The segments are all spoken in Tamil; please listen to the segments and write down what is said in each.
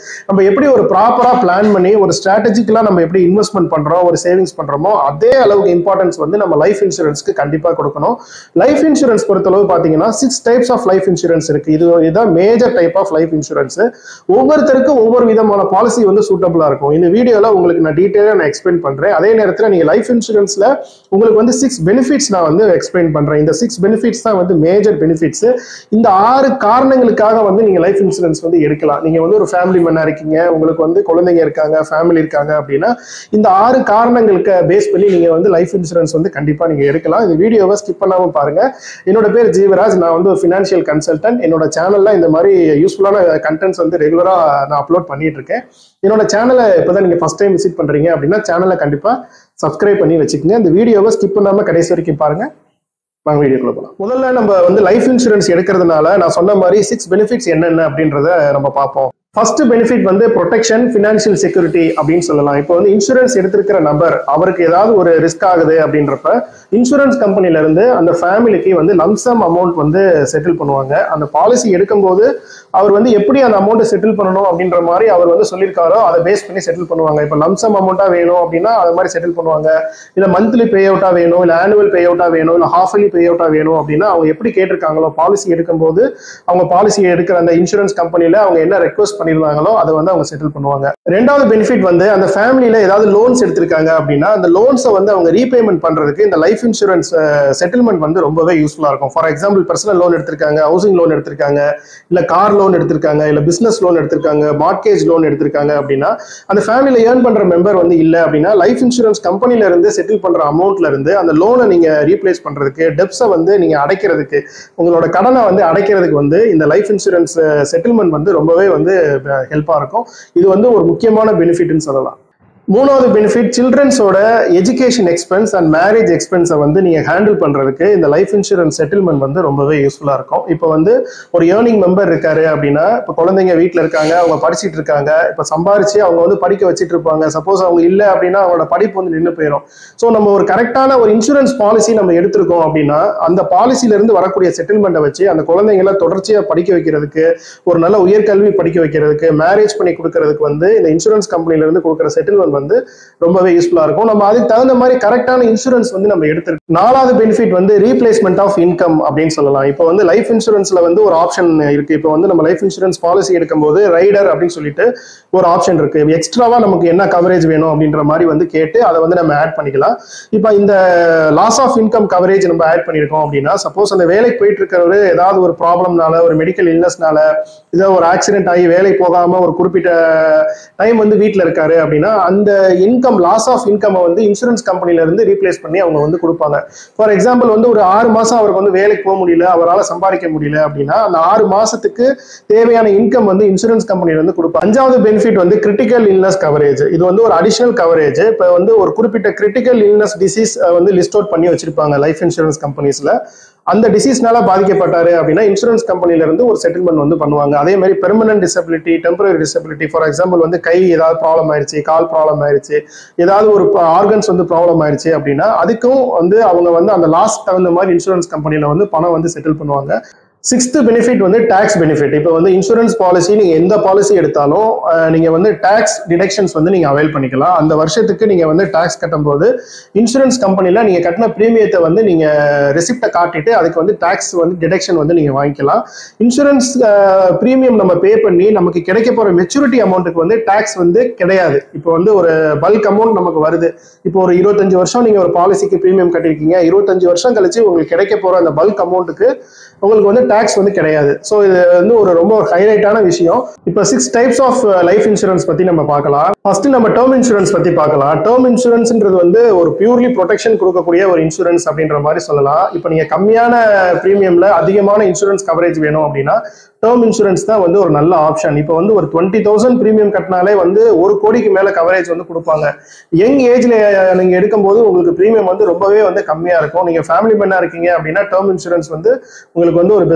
நம்ம எப்படி ஒரு ப்ராப்பரா பிளான் பண்ணி ஒரு ஸ்ட்ராட்டஜிக்கலா நம்ம எப்படி இன்வெஸ்ட்மெண்ட் பண்றோம் ஒரு சேவிங்ஸ் பண்றோமோ அதே அளவுக்கு இம்பார்ட்டன்ஸ் வந்து நம்ம லைஃப் இன்சூரன்ஸ்க்கு கண்டிப்பா கொடுக்கணும் லைஃப் இன்சூரன்ஸ் பொறுத்தளவு பாத்தீங்கன்னா six types of life insurance இருக்கு இது இதுதான் major type of life insurance ஒவ்வொருத்தருக்கும் ஒவ்வொரு விதமான பாலிசி வந்து சூட்டபிளா இருக்கும் இந்த வீடியோல உங்களுக்கு நான் டீட்டெயிலாக நான் எக்ஸ்பிளைன் பண்றேன் அதே நேரத்தில் நீங்க லைஃப் இன்சூரன்ஸ்ல உங்களுக்கு வந்து சிக்ஸ் பெனிஃபிட்ஸ் நான் வந்து எக்ஸ்பிளைன் பண்றேன் இந்த சிக்ஸ் பெனிஃபிட்ஸ் தான் வந்து மேஜர் பெனிஃபிட்ஸ் இந்த ஆறு காரணங்களுக்காக வந்து நீங்க லைஃப் இன்சூரன்ஸ் வந்து எடுக்கலாம் நீங்க வந்து ஒரு ஃபேமிலி மேனா இருக்கீங்க உங்களுக்கு வந்து குழந்தைங்க இருக்காங்க ஃபேமிலி இருக்காங்க அப்படின்னா இந்த ஆறு காரணங்களுக்கு பேஸ் பண்ணி நீங்க வந்து லைஃப் இன்சூரன்ஸ் வந்து கண்டிப்பா நீங்க எடுக்கலாம் இந்த வீடியோவை ஸ்கிப் பண்ணாம பாருங்க என்னோட பேர் ஜீவராஜ் நான் வந்து ஒரு ஃபினான்ஷியல் கன்சல்டன்ட் என்னோட சேனல்ல இந்த மாதிரி யூஸ்ஃபுல்லான கண்டென்ட்ஸ் வந்து ரெகுலரா நான் அப்லோட் பண்ணிட்டு இருக்கேன் என்னோட சேனலை இப்போதான் நீங்க ஃபர்ஸ்ட் டைம் விசிட் பண்றீங்க அப்படின்னா சேனலை கண்டிப்பா சப்ஸ்கிரைப் பண்ணி வச்சுக்கோங்க இந்த வீடியோவை ஸ்கிப் பண்ணாம கடைசி வரைக்கும் பாருங்க வாங்க வீடியோக்குள்ள போகலாம் முதல்ல நம்ம வந்து லைஃப் இன்சூரன்ஸ் எடுக்கிறதுனால நான் சொன்ன மாதிரி சிக்ஸ் பெனிஃபிட்ஸ் என்னென்ன அப்படின்றத நம்ம பார்ப்போம் ஃபர்ஸ்ட் பெனிஃபிட் வந்து ப்ரொடெக்ஷன் ஃபினான்ஷியல் செக்யூரிட்டி அப்படின்னு சொல்லலாம் இப்போ வந்து இன்சூரன்ஸ் எடுத்திருக்கிற நபர் அவருக்கு ஏதாவது ஒரு ரிஸ்க் ஆகுது அப்படின்றப்ப இன்சூரன்ஸ் கம்பெனில இருந்து அந்த ஃபேமிலிக்கு வந்து லம்சம் அமௌண்ட் வந்து செட்டில் பண்ணுவாங்க அந்த பாலிசி எடுக்கும்போது அவர் வந்து எப்படி அந்த அமௌண்ட்டை செட்டில் பண்ணணும் அப்படின்ற மாதிரி அவர் வந்து சொல்லியிருக்காரோ அதை பேஸ் பண்ணி செட்டில் பண்ணுவாங்க இப்போ லம்சம் அமௌண்ட்டா வேணும் அப்படின்னா அது மாதிரி செட்டில் பண்ணுவாங்க இல்ல மந்த்லி பே அவுட்டா வேணும் இல்ல ஆனுவல் பே அவுட்டா வேணும் இல்ல ஹாஃப்லி பே அவுட்டா வேணும் அப்படின்னா அவங்க எப்படி கேட்டிருக்காங்களோ பாலிசி எடுக்கும்போது அவங்க பாலிசி எடுக்கிற அந்த இன்சூரன்ஸ் கம்பெனில அவங்க என்ன ரெக்வஸ்ட் பண்ணிருந்தாங்களோ அதை வந்து அவங்க செட்டில் பண்ணுவாங்க ரெண்டாவது பெனிஃபிட் வந்து அந்த ஃபேமிலியில ஏதாவது லோன்ஸ் எடுத்திருக்காங்க அப்படின்னா அந்த லோன்ஸை வந்து அவங்க ரீபேமெண்ட் பண்றதுக்கு இந்த லைஃப் இன்சூரன்ஸ் செட்டில்மெண்ட் வந்து ரொம்பவே யூஸ்ஃபுல்லா இருக்கும் ஃபார் எக்ஸாம்பிள் பர்சனல் லோன் எடுத்திருக்காங்க ஹவுசிங் லோன் எடுத்திருக்காங்க இல்ல கார் லோன் எடுத்திருக்காங்க இல்ல பிசினஸ் லோன் எடுத்திருக்காங்க மார்க்கேஜ் லோன் எடுத்திருக்காங்க அப்படின்னா அந்த ஃபேமிலியில ஏர்ன் பண்ற மெம்பர் வந்து இல்ல அப்படின்னா லைஃப் இன்சூரன்ஸ் கம்பெனில இருந்து செட்டில் பண்ற அமௌண்ட்ல இருந்து அந்த லோனை நீங்க ரீப்ளேஸ் பண்றதுக்கு டெப்ஸை வந்து நீங்க அடைக்கிறதுக்கு உங்களோட கடனை வந்து அடைக்கிறதுக்கு வந்து இந்த லைஃப் இன்சூரன்ஸ் செட்டில்மெண்ட் வந்து ரொம்பவே வந்து ஹெல்ப்பா இருக்கும் இது வந்து ஒரு முக்கியமான பெனிஃபிட்னு சொல்லலாம் மூணாவது பெனிஃபிட் சில்ட்ரன்ஸோட எஜுகேஷன் எக்ஸ்பென்ஸ் அண்ட் மேரேஜ் எக்ஸ்பென்ஸை வந்து நீங்கள் ஹேண்டில் பண்ணுறதுக்கு இந்த லைஃப் இன்சூரன்ஸ் செட்டில்மெண்ட் வந்து ரொம்பவே யூஸ்ஃபுல்லாக இருக்கும் இப்போ வந்து ஒரு ஏர்னிங் மெம்பர் இருக்காரு அப்படின்னா இப்போ குழந்தைங்க வீட்டில் இருக்காங்க அவங்க படிச்சிட்டு இருக்காங்க இப்போ சம்பாரிச்சு அவங்க வந்து படிக்க வச்சிட்டு இருப்பாங்க சப்போஸ் அவங்க இல்லை அப்படின்னா அவங்களோட படிப்பு வந்து நின்று போயிடும் ஸோ நம்ம ஒரு கரெக்டான ஒரு இன்சூரன்ஸ் பாலிசி நம்ம எடுத்திருக்கோம் அப்படின்னா அந்த பாலிசியிலேருந்து வரக்கூடிய செட்டில்மெண்ட்டை வச்சு அந்த குழந்தைங்களை தொடர்ச்சியாக படிக்க வைக்கிறதுக்கு ஒரு நல்ல உயர்கல்வி படிக்க வைக்கிறதுக்கு மேரேஜ் பண்ணி கொடுக்கறதுக்கு வந்து இந்த இன்சூரன்ஸ் கம்பெனிலேருந்து கொடுக்குற செட்டில்மெண்ட் வந்து ரொம்பவே யூஸ்ஃபுல்லா இருக்கும் நம்ம அதுக்கு தகுந்த மாதிரி கரெக்டான இன்சூரன்ஸ் வந்து நம்ம எடுத்துருக்கோம் நாலாவது பெனிஃபிட் வந்து ரீப்ளேஸ்மெண்ட் ஆஃப் இன்கம் அப்படின்னு சொல்லலாம் இப்போ வந்து லைஃப் இன்சூரன்ஸ்ல வந்து ஒரு ஆப்ஷன் இருக்கு இப்போ வந்து நம்ம லைஃப் இன்சூரன்ஸ் பாலிசி எடுக்கும்போது ரைடர் அப்படின்னு சொல்லிட்டு ஒரு ஆப்ஷன் இருக்கு எக்ஸ்ட்ராவா நமக்கு என்ன கவரேஜ் வேணும் அப்படின்ற மாதிரி வந்து கேட்டு அதை வந்து நம்ம ஆட் பண்ணிக்கலாம் இப்போ இந்த லாஸ் ஆஃப் இன்கம் கவரேஜ் நம்ம ஆட் பண்ணியிருக்கோம் அப்படின்னா சப்போஸ் அந்த வேலைக்கு போயிட்டு இருக்கிறவரு ஏதாவது ஒரு ப்ராப்ளம்னால ஒரு மெடிக்கல் இல்னஸ்னால ஏதோ ஒரு ஆக்சிடென்ட் ஆகி வேலைக்கு போகாம ஒரு குறிப்பிட்ட டைம் வந்து வீட்டில் இருக்காரு அப்படின்னா அந்த இன்கம் லாஸ் ஆஃப் இன்கம் வந்து இன்சூரன்ஸ் கம்பெனில இருந்து ரீப்ளேஸ் பண்ணி அவங்க வந்து கொடுப்பாங்க ஃபார் எக்ஸாம்பிள் வந்து ஒரு ஆறு மாசம் அவருக்கு வந்து வேலைக்கு போக முடியல அவரால் சம்பாதிக்க முடியல அப்படின்னா அந்த ஆறு மாசத்துக்கு தேவையான இன்கம் வந்து இன்சூரன்ஸ் கம்பெனில இருந்து கொடுப்பாங்க அஞ்சாவது பெனிஃபிட் வந்து கிரிட்டிக்கல் இல்னஸ் கவரேஜ் இது வந்து ஒரு அடிஷனல் கவரேஜ் இப்போ வந்து ஒரு குறிப்பிட்ட கிரிட்டிக்கல் இல்னஸ் டிசீஸ் வந்து லிஸ்ட் அவுட் பண்ணி வச்சிருப்பாங்க லைஃப் இன்சூரன்ஸ் கம்பெனிஸ்ல அந்த டிசீஸ்னால பாதிக்கப்பட்டாரு அப்படின்னா இன்சூரன்ஸ் கம்பெனில இருந்து ஒரு செட்டில்மெண்ட் வந்து பண்ணுவாங்க அதே மாதிரி permanent disability temporary disability for example வந்து கை ஏதாவது ப்ராப்ளம் ஆயிருச்சு கால் ப்ராப்ளம் ஆயிருச்சு ஏதாவது ஒரு ஆர்கன்ஸ் வந்து ப்ராப்ளம் ஆயிருச்சு அப்படின்னா அதுக்கும் வந்து அவங்க வந்து அந்த லாஸ் தகுந்த மாதிரி இன்சூரன்ஸ் கம்பெனில வந்து பணம் வந்து செட்டில் பண்ணுவாங்க சிக்ஸ்த் பெனிஃபிட் வந்து டேக்ஸ் பெனிஃபிட் இப்போ வந்து இன்சூரன்ஸ் பாலிசி நீங்க எந்த பாலிசி எடுத்தாலும் நீங்க வந்து டேக்ஸ் டிடக்ஷன்ஸ் வந்து நீங்க அவைல் பண்ணிக்கலாம் அந்த வருஷத்துக்கு நீங்க வந்து டேக்ஸ் கட்டும்போது இன்சூரன்ஸ் கம்பெனில நீங்க கட்டின பிரீமியத்தை வந்து நீங்க ரெசிப்டை காட்டிட்டு அதுக்கு வந்து டேக்ஸ் வந்து டிடக்ஷன் வந்து நீங்க வாங்கிக்கலாம் இன்சூரன்ஸ் பிரீமியம் நம்ம பே பண்ணி நமக்கு கிடைக்க போற மெச்சூரிட்டி அமௌண்ட்டுக்கு வந்து டேக்ஸ் வந்து கிடையாது இப்போ வந்து ஒரு பல்க் அமௌண்ட் நமக்கு வருது இப்போ ஒரு இருபத்தஞ்சு வருஷம் நீங்க ஒரு பாலிசிக்கு பிரீமியம் கட்டிருக்கீங்க இருபத்தஞ்சு வருஷம் கழிச்சு உங்களுக்கு கிடைக்க போற அந்த பல்க் அமௌண்ட்டுக்கு உங்களுக்கு வந்து டேக்ஸ் வந்து கிடையாது ஸோ இது வந்து ஒரு ரொம்ப ஒரு ஹைலைட்டான விஷயம் இப்போ six types of life insurance பத்தி நம்ம பார்க்கலாம் ஃபர்ஸ்ட் நம்ம டேர்ம் இன்சூரன்ஸ் பத்தி பார்க்கலாம் டேர்ம் இன்சூரன்ஸ்ன்றது வந்து ஒரு பியூர்லி ப்ரொடெக்ஷன் கொடுக்கக்கூடிய ஒரு இன்சூரன்ஸ் அப்படின்ற மாதிரி சொல்லலாம் இப்போ நீங்க கம்மியான ப்ரீமியம்ல அதிகமான இன்சூரன்ஸ் கவரேஜ் வேணும் அப்படின்னா டேர்ம் இன்சூரன்ஸ் தான் வந்து ஒரு நல்ல ஆப்ஷன் இப்போ வந்து ஒரு டுவெண்ட்டி தௌசண்ட் ப்ரீமியம் கட்டினாலே வந்து ஒரு கோடிக்கு மேல கவரேஜ் வந்து கொடுப்பாங்க யங் ஏஜ்ல நீங்க எடுக்கும்போது உங்களுக்கு ப்ரீமியம் வந்து ரொம்பவே வந்து கம்மியா இருக்கும் நீங்க ஃபேமிலி மேனா இருக்கீங்க அப்படின்னா டேர்ம் இன்சூரன்ஸ் வந்து உங்களுக்கு வந்து ஒரு பெஸ்ட்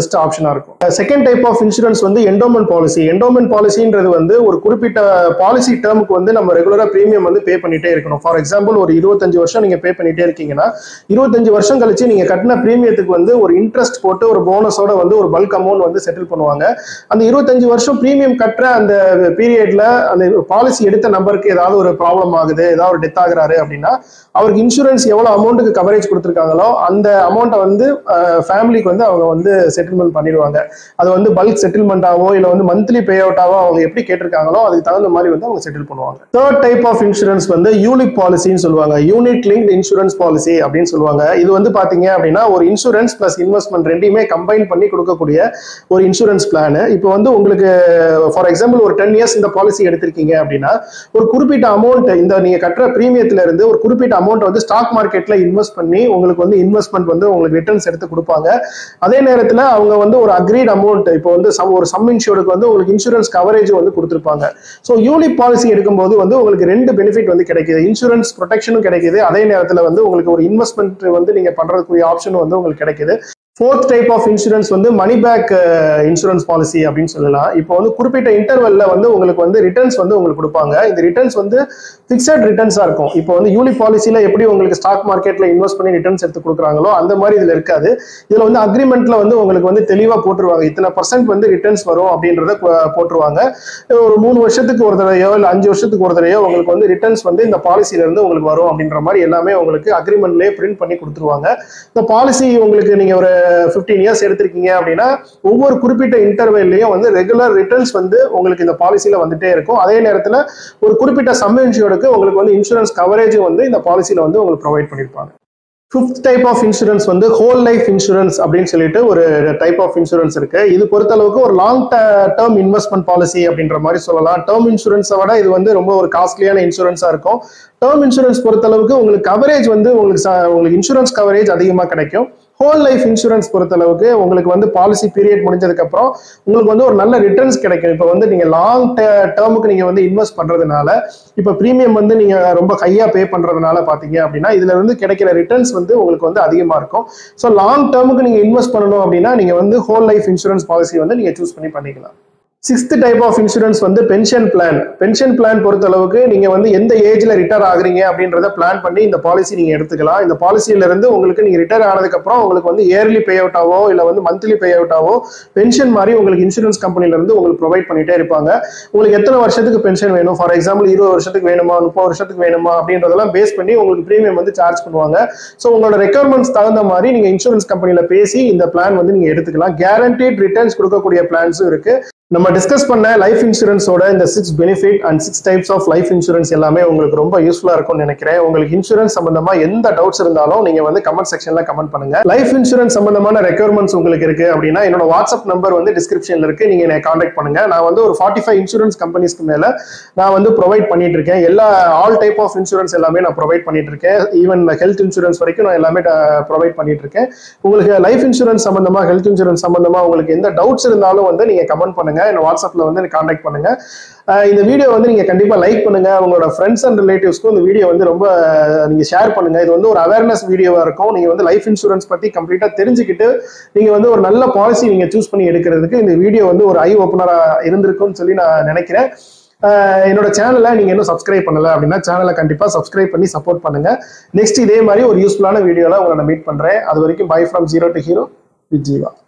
பெஸ்ட் ஆப்ஷனா இருக்கும் செகண்ட் டைப் ஆஃப் இன்சூரன்ஸ் வந்து என்டோமெண்ட் பாலிசி என்டோமெண்ட் பாலிசின்றது வந்து ஒரு குறிப்பிட்ட பாலிசி டேர்முக்கு வந்து நம்ம ரெகுலரா பிரீமியம் வந்து பே பண்ணிட்டே இருக்கணும் ஃபார் எக்ஸாம்பிள் ஒரு இருபத்தஞ்சு வருஷம் நீங்க பே பண்ணிட்டே இருக்கீங்கன்னா இருபத்தஞ்சு வருஷம் கழிச்சு நீங்க கட்டின பிரீமியத்துக்கு வந்து ஒரு இன்ட்ரெஸ்ட் போட்டு ஒரு போனஸோட வந்து ஒரு பல்க் அமௌண்ட் வந்து செட்டில் பண்ணுவாங்க அந்த இருபத்தஞ்சு வருஷம் பிரீமியம் கட்டுற அந்த பீரியட்ல அந்த பாலிசி எடுத்த நம்பருக்கு ஏதாவது ஒரு ப்ராப்ளம் ஆகுது ஏதாவது ஒரு டெத் ஆகுறாரு அப்படின்னா அவருக்கு இன்சூரன்ஸ் எவ்வளவு அமௌண்ட்டுக்கு கவரேஜ் கொடுத்துருக்காங்களோ அந்த அமௌண்ட்டை வந்து ஃபேமிலிக்கு வந்து அவங்க வந்து செட்டில்மெண்ட் பண்ணிடுவாங்க அது வந்து பல்க் செட்டில்மெண்ட்டாவோ இல்லை வந்து மந்த்லி பே அவுட்டாவோ அவங்க எப்படி கேட்டிருக்காங்களோ அதுக்கு தகுந்த மாதிரி வந்து அவங்க செட்டில் பண்ணுவாங்க தேர்ட் டைப் ஆஃப் இன்சூரன்ஸ் வந்து யூனிட் பாலிசின்னு சொல்லுவாங்க யூனிட் லிங்க் இன்சூரன்ஸ் பாலிசி அப்படின்னு சொல்லுவாங்க இது வந்து பாத்தீங்க அப்படின்னா ஒரு இன்சூரன்ஸ் பிளஸ் இன்வெஸ்ட்மெண்ட் ரெண்டையுமே கம்பைன் பண்ணி கொடுக்கக்கூடிய ஒரு இன்சூரன்ஸ் பிளான் இப்போ வந்து உங்களுக்கு ஃபார் எக்ஸாம்பிள் ஒரு டென் இயர்ஸ் இந்த பாலிசி எடுத்திருக்கீங்க அப்படின்னா ஒரு குறிப்பிட்ட அமௌண்ட் இந்த நீங்க கட்டுற பிரீமியத்துல இருந்து ஒரு குறிப்பிட்ட அமௌண்ட் வந்து ஸ்டாக் மார்க்கெட்ல இன்வெஸ்ட் பண்ணி உங்களுக்கு வந்து இன்வெஸ்ட்மெண்ட் வந்து உங்களுக்கு ரிட்டர்ன்ஸ் எடுத்து கொடுப்பாங்க அதே நேரத்துல அவங்க வந்து ஒரு அக்ரீட் அமௌண்ட் இப்போ வந்து சம் ஒரு சம் இன்சூருக்கு வந்து உங்களுக்கு இன்சூரன்ஸ் கவரேஜ் வந்து கொடுத்துருப்பாங்க ஸோ யூனிட் பாலிசி எடுக்கும்போது வந்து உங்களுக்கு ரெண்டு பெனிஃபிட் வந்து கிடைக்குது இன்சூரன்ஸ் ப்ரொடெக்ஷனும் கிடைக்குது அதே நேரத்தில் வந்து உங்களுக்கு ஒரு இன்வெஸ்ட்மெண்ட் வந்து நீங்க பண்றதுக்குரிய ஆப்ஷன் வந்து உங்களுக்கு கிடைக்குது ஃபோர்த் டைப் ஆஃப் இன்சூரன்ஸ் வந்து மணி பேக் இன்சூரன்ஸ் பாலிசி அப்படின்னு சொல்லலாம் இப்போ வந்து குறிப்பிட்ட இன்டர்வெல்ல வந்து உங்களுக்கு வந்து ரிட்டர்ன்ஸ் வந்து உங்களுக்கு கொடுப்பாங்க இந்த ரிட்டர்ன்ஸ் வந்து ஃபிக்ஸட் ரிட்டர்ன்ஸா இருக்கும் இப்போ வந்து யூனிட் பாலிசியில எப்படி உங்களுக்கு ஸ்டாக் மார்க்கெட்ல இன்வெஸ்ட் பண்ணி ரிட்டர்ன்ஸ் எடுத்து கொடுக்குறாங்களோ அந்த மாதிரி இதுல இருக்காது இதுல வந்து அக்ரிமெண்ட்ல வந்து உங்களுக்கு வந்து தெளிவா போட்டுருவாங்க இத்தனை பர்சன்ட் வந்து ரிட்டர்ன்ஸ் வரும் அப்படின்றத போ- போட்டுருவாங்க ஒரு மூணு வருஷத்துக்கு ஒரு தடவையோ இல்லை அஞ்சு வருஷத்துக்கு ஒரு தடவையோ உங்களுக்கு வந்து ரிட்டர்ன்ஸ் வந்து இந்த பாலிசில இருந்து உங்களுக்கு வரும் அப்படின்ற மாதிரி எல்லாமே உங்களுக்கு அக்ரிமெண்ட்லேயே பிரிண்ட் பண்ணி கொடுத்துருவாங்க இந்த பாலிசி உங்களுக்கு நீங்க ஒரு ஃபிஃப்டீன் இயர்ஸ் எடுத்திருக்கீங்க அப்படின்னா ஒவ்வொரு குறிப்பிட்ட இன்டர்வெல்லையும் வந்து ரெகுலர் ரிட்டர்ன்ஸ் வந்து உங்களுக்கு இந்த பாலிசியில வந்துட்டே இருக்கும் அதே நேரத்துல ஒரு குறிப்பிட்ட சம் இன்சூருக்கு உங்களுக்கு வந்து இன்சூரன்ஸ் கவரேஜ் வந்து இந்த பாலிசியில வந்து உங்களுக்கு ப்ரொவைட் பண்ணியிருப்பாங்க ஃபிஃப்த் டைப் ஆஃப் இன்சூரன்ஸ் வந்து ஹோல் லைஃப் இன்சூரன்ஸ் அப்படின்னு சொல்லிட்டு ஒரு டைப் ஆஃப் இன்சூரன்ஸ் இருக்கு இது பொறுத்தளவுக்கு ஒரு லாங் டேர்ம் இன்வெஸ்ட்மெண்ட் பாலிசி அப்படின்ற மாதிரி சொல்லலாம் டேர்ம் இன்சூரன்ஸை விட இது வந்து ரொம்ப ஒரு காஸ்ட்லியான இன்சூரன்ஸா இருக்கும் டேர்ம் இன்சூரன்ஸ் பொறுத்தளவுக்கு உங்களுக்கு கவரேஜ் வந்து உங்களுக்கு ச- உங்களுக்கு இன்சூரன்ஸ் கவரேஜ் அதிகமாக கிடைக்கும் ஹோல் லைஃப் இன்சூரன்ஸ் பொறுத்தளவுக்கு உங்களுக்கு வந்து பாலிசி பீரியட் முடிஞ்சதுக்கு அப்புறம் உங்களுக்கு வந்து ஒரு நல்ல ரிட்டர்ன்ஸ் கிடைக்கும் இப்போ வந்து நீங்க லாங் டேர்முக்கு நீங்க வந்து இன்வெஸ்ட் பண்றதுனால இப்போ ப்ரீமியம் வந்து நீங்க ரொம்ப ஹையா பே பண்றதுனால பாத்தீங்க அப்படின்னா இதுல இருந்து கிடைக்கிற ரிட்டர்ன்ஸ் வந்து உங்களுக்கு வந்து அதிகமா இருக்கும் ஸோ லாங் டேர்முக்கு நீங்க இன்வெஸ்ட் பண்ணணும் அப்படின்னா நீங்க வந்து ஹோல் லைஃப் இன்சூரன்ஸ் பாலிசி வந்து நீங்க சூஸ் பண்ணி பண்ணிக்கலாம் சிக்ஸ்த் டைப் ஆஃப் இன்சூரன்ஸ் வந்து பென்ஷன் பிளான் பென்ஷன் பிளான் பொறுத்தளவுக்கு நீங்க வந்து எந்த ஏஜ்ல ரிட்டையர் ஆகுறீங்க அப்படின்றத பிளான் பண்ணி இந்த பாலிசி நீங்க எடுத்துக்கலாம் இந்த பாலிசியில இருந்து உங்களுக்கு நீங்க ரிட்டையர் ஆனதுக்கு அப்புறம் உங்களுக்கு வந்து இயர்லி பே அவுட் ஆவோ இல்ல வந்து மந்த்லி பே அவுட் ஆவோ பென்ஷன் மாதிரி உங்களுக்கு இன்சூரன்ஸ் கம்பெனில இருந்து உங்களுக்கு ப்ரொவைட் பண்ணிட்டே இருப்பாங்க உங்களுக்கு எத்தனை வருஷத்துக்கு பென்ஷன் வேணும் ஃபார் எக்ஸாம்பிள் இருபது வருஷத்துக்கு வேணுமா முப்பது வருஷத்துக்கு வேணுமா அப்படின்றதெல்லாம் பேஸ் பண்ணி உங்களுக்கு ப்ரீமியம் வந்து சார்ஜ் பண்ணுவாங்க ஸோ உங்களோட ரெக்குவயர்மெண்ட்ஸ் தகுந்த மாதிரி நீங்க இன்சூரன்ஸ் கம்பெனில பேசி இந்த பிளான் வந்து நீங்க எடுத்துக்கலாம் கேரண்டீட் ரிட்டர்ன்ஸ் கொடுக்கக்கூடிய பிளான்ஸும் இருக்கு நம்ம டிஸ்கஸ் பண்ண லைஃப் இன்சூரன்ஸோட இந்த six benefit and six types of life insurance எல்லாமே உங்களுக்கு ரொம்ப யூஸ்ஃபுல்லா இருக்கும்னு நினைக்கிறேன் உங்களுக்கு இன்சூரன்ஸ் சம்பந்தமா எந்த டவுட்ஸ் இருந்தாலும் நீங்க வந்து கமெண்ட் செக்ஷன்ல கமெண்ட் பண்ணுங்க லைஃப் இன்சூரன்ஸ் சம்பந்தமான ரெக்குவயர்மெண்ட்ஸ் உங்களுக்கு இருக்கு அப்படின்னா என்னோட வாட்ஸ்அப் நம்பர் வந்து டிஸ்கிரிப்ஷன்ல இருக்கு நீங்க என்னை காண்டாக்ட் பண்ணுங்க நான் வந்து ஒரு ஃபார்ட்டி ஃபைவ் இன்சூரன்ஸ் கம்பெனிஸ்க்கு மேல நான் வந்து ப்ரொவைட் பண்ணிட்டு இருக்கேன் எல்லா ஆல் டைப் ஆஃப் இன்சூரன்ஸ் எல்லாமே நான் ப்ரொவைட் பண்ணிட்டு இருக்கேன் ஈவன் ஹெல்த் இன்சூரன்ஸ் வரைக்கும் நான் எல்லாமே ப்ரொவைட் பண்ணிட்டு இருக்கேன் உங்களுக்கு லைஃப் இன்சூரன்ஸ் சம்பந்தமா ஹெல்த் இன்சூரன்ஸ் சம்பந்தமா உங்களுக்கு எந்த டவுட்ஸ் இருந்தாலும் வந்து நீங்க கமெண்ட் பண்ணுங்க என்ன வாட்ஸ்அப்ல வந்து காண்டாக்ட் பண்ணுங்க அஹ் இந்த வீடியோ வந்து நீங்க கண்டிப்பா லைக் பண்ணுங்க உங்களோட ஃப்ரெண்ட்ஸ் அண்ட் ரிலேட்டிவ்ஸ்க்கும் இந்த வீடியோ வந்து ரொம்ப அஹ், நீங்க ஷேர் பண்ணுங்க இது வந்து ஒரு அவேர்னஸ் வீடியோவா இருக்கும் நீங்க வந்து லைஃப் இன்சூரன்ஸ் பத்தி கம்ப்ளீட்டா தெரிஞ்சுக்கிட்டு நீங்க வந்து ஒரு நல்ல பாலிசி நீங்க சூஸ் பண்ணி எடுக்கிறதுக்கு இந்த வீடியோ வந்து ஒரு ஐ ஓப்பனரா இருந்திருக்கும்னு சொல்லி நான் நினைக்கிறேன் அஹ் என்னோட சேனலை நீங்க இன்னும் சப்ஸ்கிரைப் பண்ணல அப்படின்னா சேனலை கண்டிப்பா சப்ஸ்கிரைப் பண்ணி சப்போர்ட் பண்ணுங்க நெக்ஸ்ட் இதே மாதிரி ஒரு யூஸ்ஃபுல்லான வீடியோல உங்களை நான் மீட் பண்றேன் அது வரைக்கும் bye from zero to hero with Jeeva